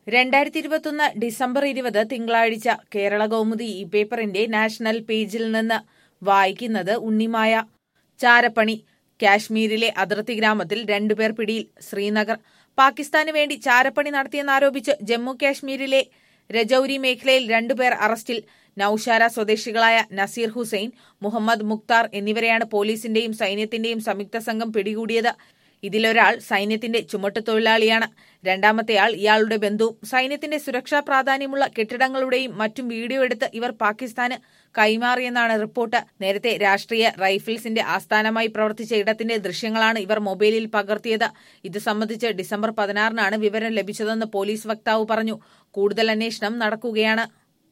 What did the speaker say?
രണ്ടായിരത്തി ഇരുപത്തൊന്ന് ഡിസംബർ ഇരുപത് തിങ്കളാഴ്ച കേരള കൗമുദി ഈ പേപ്പറിന്റെ നാഷണൽ പേജിൽ നിന്ന് വായിക്കുന്നത് ഉണ്ണിമായ ചാരപ്പണി കാശ്മീരിലെ അതിർത്തി ഗ്രാമത്തിൽ രണ്ടുപേർ പിടിയിൽ ശ്രീനഗർ പാകിസ്ഥാന് വേണ്ടി ചാരപ്പണി നടത്തിയെന്നാരോപിച്ച് ജമ്മു കാശ്മീരിലെ രജൌരി മേഖലയിൽ രണ്ടുപേർ അറസ്റ്റിൽ നൌഷാര സ്വദേശികളായ നസീർ ഹുസൈൻ മുഹമ്മദ് മുക്താർ എന്നിവരെയാണ് പോലീസിന്റെയും സൈന്യത്തിന്റെയും സംയുക്ത സംഘം പിടികൂടിയത് ഇതിലൊരാൾ സൈന്യത്തിന്റെ ചുമട്ടുതൊഴിലാളിയാണ് രണ്ടാമത്തെയാൾ ഇയാളുടെ ബന്ധു സൈന്യത്തിന്റെ സുരക്ഷാ പ്രാധാന്യമുള്ള കെട്ടിടങ്ങളുടെയും മറ്റും വീഡിയോ എടുത്ത് ഇവർ പാകിസ്ഥാന് കൈമാറിയെന്നാണ് റിപ്പോർട്ട് നേരത്തെ രാഷ്ട്രീയ റൈഫിൾസിന്റെ ആസ്ഥാനമായി പ്രവർത്തിച്ച ഇടത്തിന്റെ ദൃശ്യങ്ങളാണ് ഇവർ മൊബൈലിൽ പകർത്തിയത് ഇത് സംബന്ധിച്ച് ഡിസംബർ പതിനാറിനാണ് വിവരം ലഭിച്ചതെന്ന് പോലീസ് വക്താവ് പറഞ്ഞു കൂടുതൽ അന്വേഷണം നടക്കുകയാണ്